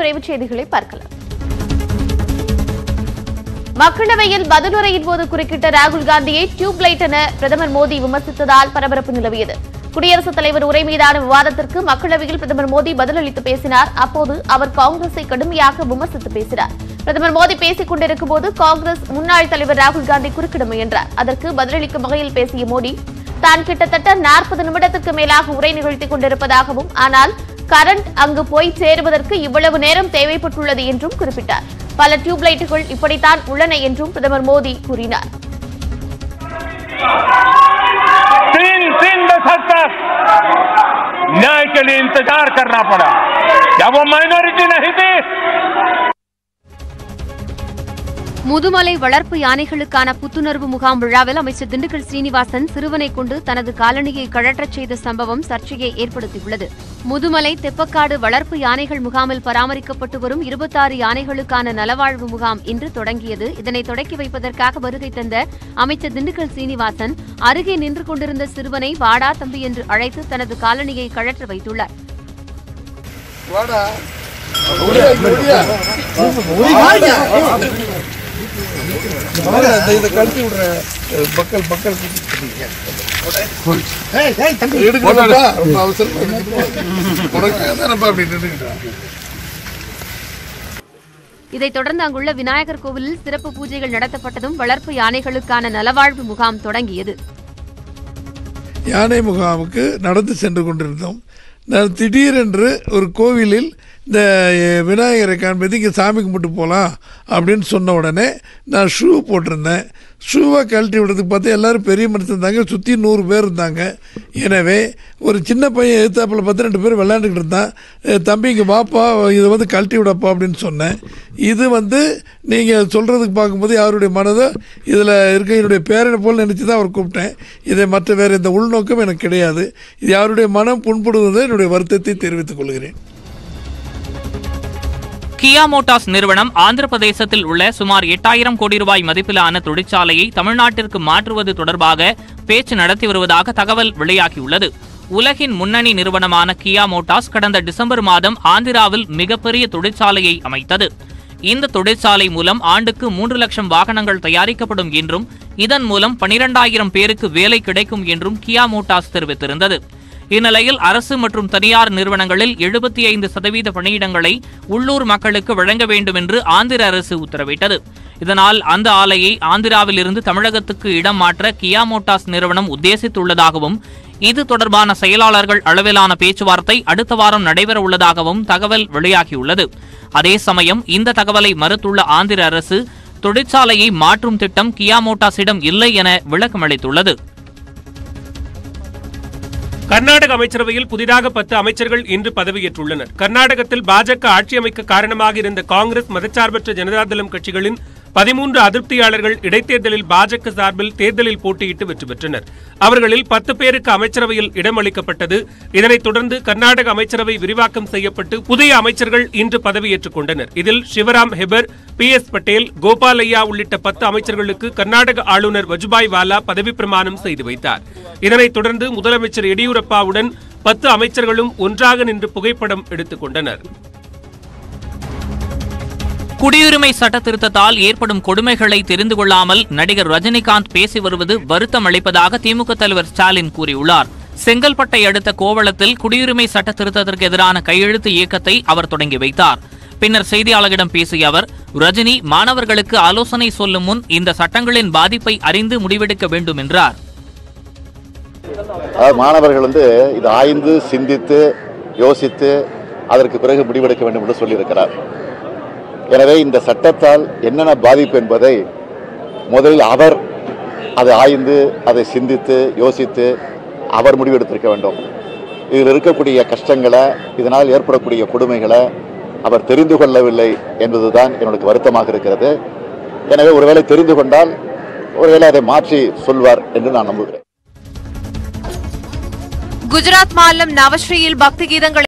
விரைவுச் செய்திகளை பார்க்கலாம் மக்களவையில் பதிலுரையின் போது குறுக்கிட்ட ராகுல் காந்தியை டியூப் லைட் என பிரதமர் மோடி விமர்சித்ததால் பரபரப்பு நிலவியது குடியரசுத் தலைவர் உரை மீதான விவாதத்திற்கு மக்களவையில் பிரதமர் மோடி பதிலளித்து பேசினார் அப்போது அவர் காங்கிரஸை கடுமையாக விமர்சித்து பேசினார் பிரதமர் மோடி பேசிக் கொண்டிருக்கும் போது காங்கிரஸ் முன்னாள் தலைவர் ராகுல் காந்தி குறுக்கிட முயன்றார் அதற்கு பதிலளிக்கும் வகையில் பேசிய மோடி தான் கிட்டத்தட்ட நாற்பது நிமிடத்துக்கு மேலாக உரை நிகழ்த்திக் கொண்டிருப்பதாகவும் ஆனால் கரண்ட் அங்கு போய் சேருவதற்கு இவ்வளவு நேரம் தேவைப்பட்டுள்ளது என்றும் குறிப்பிட்டார் பல டியூப் லைட்டுகள் இப்படித்தான் உள்ளன என்றும் பிரதமர் மோடி கூறினார் तीन तीन दशक तक न्याय के लिए इंतजार करना पड़ा क्या वो माइनॉरिटी नहीं थी முதுமலை வளர்ப்பு யானைகளுக்கான புத்துணர்வு முகாம் விழாவில் அமைச்சர் திண்டுக்கல் சீனிவாசன் சிறுவனை கொண்டு தனது காலணியை கழற்றச் செய்த சம்பவம் சர்ச்சையை ஏற்படுத்தியுள்ளது முதுமலை தெப்பக்காடு வளர்ப்பு யானைகள் முகாமில் பராமரிக்கப்பட்டு வரும் இருபத்தாறு யானைகளுக்கான நலவாழ்வு முகாம் இன்று தொடங்கியது இதனை தொடக்கி வைப்பதற்காக வருகை தந்த அமைச்சர் திண்டுக்கல் சீனிவாசன் அருகே நின்று கொண்டிருந்த சிறுவனை வாடா தம்பி என்று அழைத்து தனது காலணியை கழற்ற வைத்துள்ளார் இதை கழட்டி விடுற மக்கள் மக்கள் எடுக்கணும்ப்பா ரொம்ப அவசரமா எடுக்கணும் உனக்கு தானப்பா அப்படி நின்றுக்கிட்டேன் இதைத் தொடர்ந்து அங்குள்ள விநாயகர் கோவிலில் சிறப்பு பூஜைகள் நடத்தப்பட்டதும் வளர்ப்பு யானைகளுக்கான நலவாழ்வு முகாம் தொடங்கியது யானை முகாமுக்கு நடந்து சென்று கொண்டிருந்தோம் நான் திடீரென்று ஒரு கோவிலில் இந்த அஹ், விநாயகரை காண்பது இங்கே சாமி கும்பிட்டு போகலாம் அப்படின்னு சொன்ன உடனே நான் ஷூ போட்டிருந்தேன் ஷூவை கழட்டி விடுறதுக்கு பார்த்தா எல்லாரும் பெரிய மனுஷன் இருந்தாங்க சுற்றி நூறு பேர் இருந்தாங்க எனவே ஒரு சின்ன பையன் எதிர்த்தாப்பில் பார்த்து ரெண்டு பேர் விளையாண்டுக்கிட்டு இருந்தான் "அஹ், தம்பி இங்கே வாப்பா இதை வந்து கழட்டி விடப்பா அப்படின்னு சொன்னேன் இது வந்து நீங்கள் சொல்கிறதுக்கு பார்க்கும்போது யாருடைய மனதை இதில் இருக்க என்னுடைய பேரனை போல் நினச்சி தான் அவர் கூப்பிட்டேன் இதை மற்ற வேறு எந்த உள்நோக்கம் எனக்கு கிடையாது இது யாருடைய மனம் புண்படுவதை என்னுடைய வருத்தத்தை தெரிவித்துக் கொள்கிறேன் கியா மோட்டார்ஸ் நிறுவனம் ஆந்திர பிரதேசத்தில் உள்ள சுமார் எட்டாயிரம் கோடி ரூபாய் மதிப்பிலான தொழிற்சாலையை தமிழ்நாட்டிற்கு மாற்றுவது தொடர்பாக பேச்சு நடத்தி வருவதாக தகவல் வெளியாகியுள்ளது உலகின் முன்னணி நிறுவனமான கியா மோட்டார்ஸ் கடந்த டிசம்பர் மாதம் ஆந்திராவில் மிகப்பெரிய தொழிற்சாலையை அமைத்தது இந்த தொழிற்சாலை மூலம் ஆண்டுக்கு மூன்று லட்சம் வாகனங்கள் தயாரிக்கப்படும் என்றும் இதன் மூலம் பனிரெண்டாயிரம் பேருக்கு வேலை கிடைக்கும் என்றும் கியா மோட்டார்ஸ் தெரிவித்திருந்தது இந்நிலையில் அரசு மற்றும் தனியார் நிறுவனங்களில் எழுபத்தி ஐந்து சதவீத பணியிடங்களை உள்ளூர் மக்களுக்கு வழங்க வேண்டும் என்று ஆந்திர அரசு உத்தரவிட்டது இதனால் அந்த ஆலையை ஆந்திராவில் இருந்து தமிழகத்துக்கு இடம் மாற்ற கியா மோட்டார்ஸ் நிறுவனம் உத்தேசித்துள்ளதாகவும் இது தொடர்பான செயலாளர்கள் அளவிலான பேச்சுவார்த்தை அடுத்த வாரம் நடைபெற உள்ளதாகவும் தகவல் வெளியாகியுள்ளது அதே சமயம் இந்த தகவலை மறுத்துள்ள ஆந்திர அரசு தொழிற்சாலையை மாற்றும் திட்டம் கியா மோட்டார்ஸிடம் இல்லை என விளக்கமளித்துள்ளது கர்நாடக அமைச்சரவையில் புதிதாக பத்து அமைச்சர்கள் இன்று பதவியேற்றுள்ளனர் கர்நாடகத்தில் பாஜக ஆட்சி அமைக்க காரணமாக இருந்த காங்கிரஸ் மதச்சார்பற்ற ஜனதாதளம் கட்சிகளின் பதிமூன்று அதிருப்தியாளர்கள் இடைத்தேர்தலில் பாஜக சார்பில் தேர்தலில் போட்டியிட்டு வெற்றி பெற்றனர் அவர்களில் பத்து பேருக்கு அமைச்சரவையில் இடம் அளிக்கப்பட்டது இதனைத் தொடர்ந்து கர்நாடக அமைச்சரவை விரிவாக்கம் செய்யப்பட்டு புதிய அமைச்சர்கள் இன்று பதவியேற்றுக் கொண்டனர் இதில் சிவராம் ஹெபர் பி எஸ் பட்டேல் கோபாலையா உள்ளிட்ட பத்து அமைச்சர்களுக்கு கர்நாடக ஆளுநர் வஜுபாய் வாலா பதவி பிரமாணம் செய்து வைத்தார் இதனைத் தொடர்ந்து முதலமைச்சர் எடியூரப்பாவுடன் பத்து அமைச்சர்களும் ஒன்றாக நின்று புகைப்படம் எடுத்துக் கொண்டனர் குடியுரிமை சட்ட திருத்தத்தால் ஏற்படும் கொடுமைகளை தெரிந்து கொள்ளாமல் நடிகர் ரஜினிகாந்த் பேசி வருவது வருத்தம் அளிப்பதாக திமுக தலைவர் ஸ்டாலின் கூறியுள்ளார் செங்கல்பட்டை அடுத்த கோவளத்தில் குடியுரிமை சட்ட திருத்தத்திற்கு எதிரான கையெழுத்து இயக்கத்தை அவர் தொடங்கி வைத்தார் பின்னர் செய்தியாளர்களிடம் பேசிய அவர் ரஜினி மாணவர்களுக்கு ஆலோசனை சொல்லும் முன் இந்த சட்டங்களின் பாதிப்பை அறிந்து முடிவெடுக்க வேண்டும் என்றார் அதாவது மாணவர்கள் வந்து இது ஆய்ந்து சிந்தித்து யோசித்து அதற்கு பிறகு முடிவெடுக்க வேண்டும் என்று சொல்லியிருக்கிறார் எனவே இந்த சட்டத்தால் என்னென்ன பாதிப்பு என்பதை முதலில் அவர் அதை ஆய்ந்து அதை சிந்தித்து யோசித்து அவர் முடிவெடுத்திருக்க வேண்டும் இதில் இருக்கக்கூடிய கஷ்டங்களை இதனால் ஏற்படக்கூடிய கொடுமைகளை அவர் தெரிந்து கொள்ளவில்லை என்பதுதான் என்னுடைய வருத்தமாக இருக்கிறது எனவே ஒருவேளை தெரிந்து கொண்டால் ஒருவேளை அதை மாற்றி சொல்வார் என்று நான் நம்புகிறேன் குஜராத் மாநிலம் நவஸ்ரீயில் பக்தி கீதங்களை